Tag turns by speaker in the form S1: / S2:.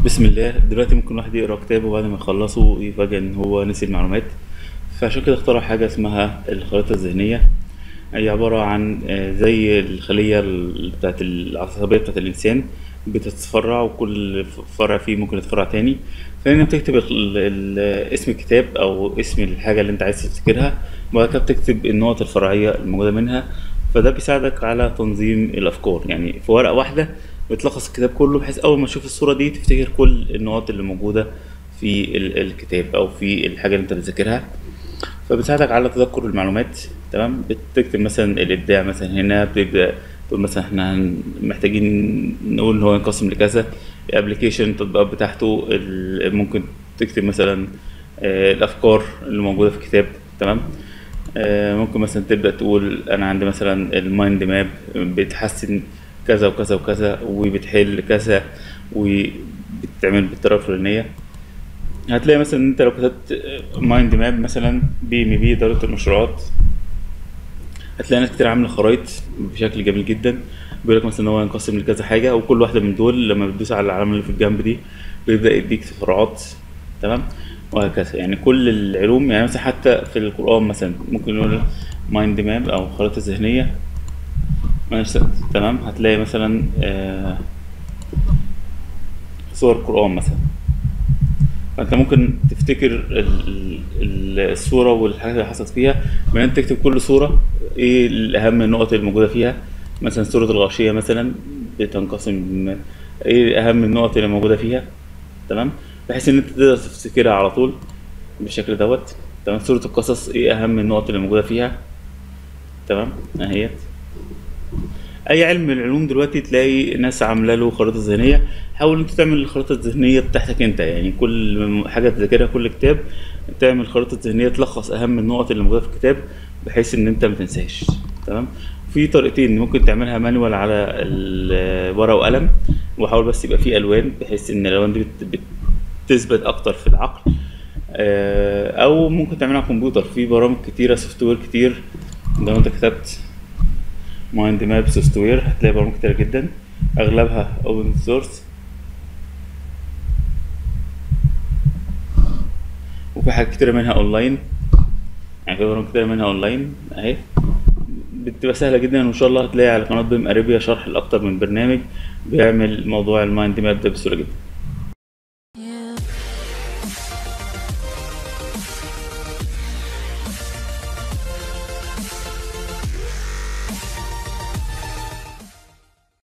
S1: بسم الله دلوقتي ممكن واحد يقرا كتاب وبعد ما يخلصه يفاجأ ان هو نسي المعلومات فعشان كده اخترع حاجة اسمها الخريطة الذهنية هي عبارة عن آه، زي الخلية ال- بتاعت العصبية بتاعت الإنسان بتتفرع وكل ف- فرع فيه ممكن يتفرع تاني فهنا بتكتب ال- ال- اسم الكتاب أو اسم الحاجة اللي أنت عايز تفتكرها وبعد كده بتكتب النقط الفرعية الموجودة منها فده بيساعدك على تنظيم الأفكار يعني في ورقة واحدة بتلخص الكتاب كله بحيث أول ما تشوف الصورة دي تفتكر كل النقط اللي موجودة في ال- الكتاب أو في الحاجة اللي أنت بتذاكرها فبتساعدك على تذكر المعلومات تمام بتكتب مثلا الابداع مثلا هنا بتبدا تقول مثلا احنا هن- محتاجين نقول ان هو ينقسم لكذا الابلكيشن التطبيقات بتاعته ال- ممكن تكتب مثلا آه، الافكار اللي موجوده في الكتاب تمام آه، ممكن مثلا تبدا تقول انا عندي مثلا المايند ماب بتحسن كذا وكذا وكذا وبتحل كذا وبتعمل بالطريقه الفلانيه هتلاقي مثلا ان انت لو كتبت مايند ماب مثلا بي ام بي اداره المشروعات هتلاقي ناس كتير عامله خرايط بشكل جميل جدا بيقول لك مثلا ان هو ينقسم لكذا حاجه وكل واحده من دول لما بتدوس على العلامه اللي في الجنب دي بيبدا يديك تفرعات تمام وهكذا يعني كل العلوم يعني مثلا حتى في القران مثلا ممكن نقول مايند ماب او خريطه ذهنيه مثلا تمام هتلاقي مثلا آه، صور القران مثلا فانت ممكن تفتكر ال- ال- الصوره والحاجات اللي حصلت فيها من انت تكتب كل صوره ايه الاهم النقط اللي موجوده فيها مثلا سوره الغاشيه مثلا بتنقسم ايه اهم النقط اللي موجوده فيها تمام بحيث ان انت تقدر تفتكرها على طول بالشكل دوت تمام سوره القصص ايه اهم النقط اللي موجوده فيها تمام اهيت اي علم من العلوم دلوقتي تلاقي ناس عامله له خريطه ذهنيه حاول انت تعمل الخريطه الذهنيه بتاعتك انت يعني كل حاجه تذاكرها كل كتاب تعمل خريطه ذهنيه تلخص اهم النقط اللي موجوده في الكتاب بحيث ان انت ما تنساش تمام في طريقتين ممكن تعملها مانوال على ال- ورقه وقلم وحاول بس يبقى فيه الوان بحيث ان الالوان دي بت- بتثبت اكتر في العقل آه، او ممكن تعملها على الكمبيوتر في برامج كتيره سوفت وير كتير لو انت كتبت مايند ماب سوفت وير هتلاقي برامج كتير جدا اغلبها اوبن سورس وفي حاجات كتيرة منها اونلاين يعني في برامج كتيرة منها اونلاين اهي بتبقى سهلة جدا وان شاء الله هتلاقي على قناة بيم اريبيا شرح لاكتر من برنامج بيعمل موضوع المايند ماب ده بسهولة جدا